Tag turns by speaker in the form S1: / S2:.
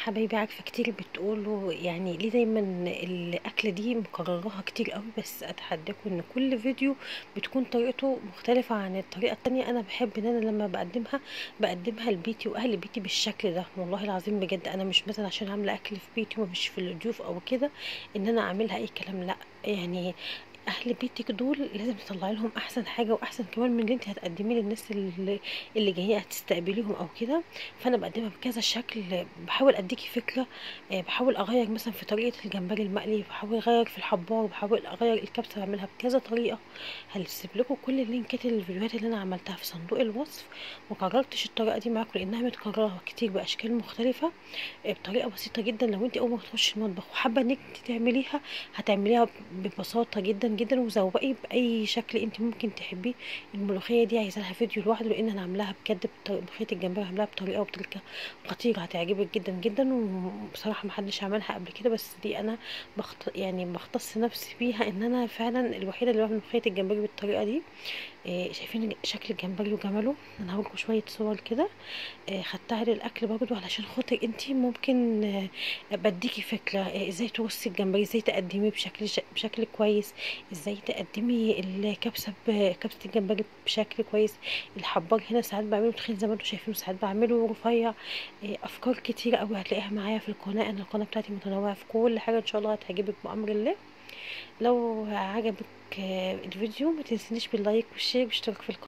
S1: حبايبي عارفه كتير بتقولوا يعني ليه دايما الاكله دي مكررها كتير قوي بس اتحداكم ان كل فيديو بتكون طريقته مختلفه عن الطريقه التانية انا بحب ان انا لما بقدمها بقدمها لبيتي واهل بيتي بالشكل ده والله العظيم بجد انا مش مثلا عشان عامله اكل في بيتي ومش في الضيوف او كده ان انا اعملها اي كلام لا يعني اهل بيتك دول لازم تطلعي لهم احسن حاجه واحسن كمان من اللي انت هتقدميه للناس اللي, اللي جايه هتستقبليهم او كده فانا بقدمها بكذا شكل بحاول اديكي فكره آه، بحاول اغير مثلا في طريقه الجمبري المقلي بحاول اغير في الحبار بحاول اغير الكبسه بعملها بكذا طريقه هسيب لكم كل اللينكات الفيديوهات اللي انا عملتها في صندوق الوصف مكررتش الطريقه دي معاكم لانها متكرره كتير باشكال مختلفه آه، بطريقه بسيطه جدا لو انت اول ما تخشي المطبخ وحابه انك تعمليها هتعمليها ببساطه جدا جدا وزوقي باي شكل انت ممكن تحبيه الملوخيه دي عايزه لها فيديو لوحده لان انا عاملاها بجد بطريقه ملوخيه الجمبري عاملاها بطريقه وبطريقه خطيره هتعجبك جدا جدا وبصراحه محدش عملها قبل كده بس دي انا بخت... يعني بختص نفسي بيها ان انا فعلا الوحيده اللي بعمل ملوخيه الجمبري بالطريقه دي إيه شايفين شكل الجمبري وجماله انا هوريكم شويه صور كده إيه خدتها للاكل برضو علشان خاطر انتي ممكن إيه بديكي فكره إيه ازاي ترصي الجمبري ازاي تقدميه بشكل بشكل كويس ازاي تقدمي الكبسه كبسه الجمبري بشكل كويس الحبار هنا ساعات بعمله تخين زي ما انتم شايفينه ساعات بعمله رفيع إيه افكار كتير قوي هتلاقيها معايا في القناه انا القناه بتاعتي متنوعه في كل حاجه ان شاء الله هتعجبك بامر الله لو عجبك الفيديو ما تنسينيش باللايك والشير والاشتراك في القناه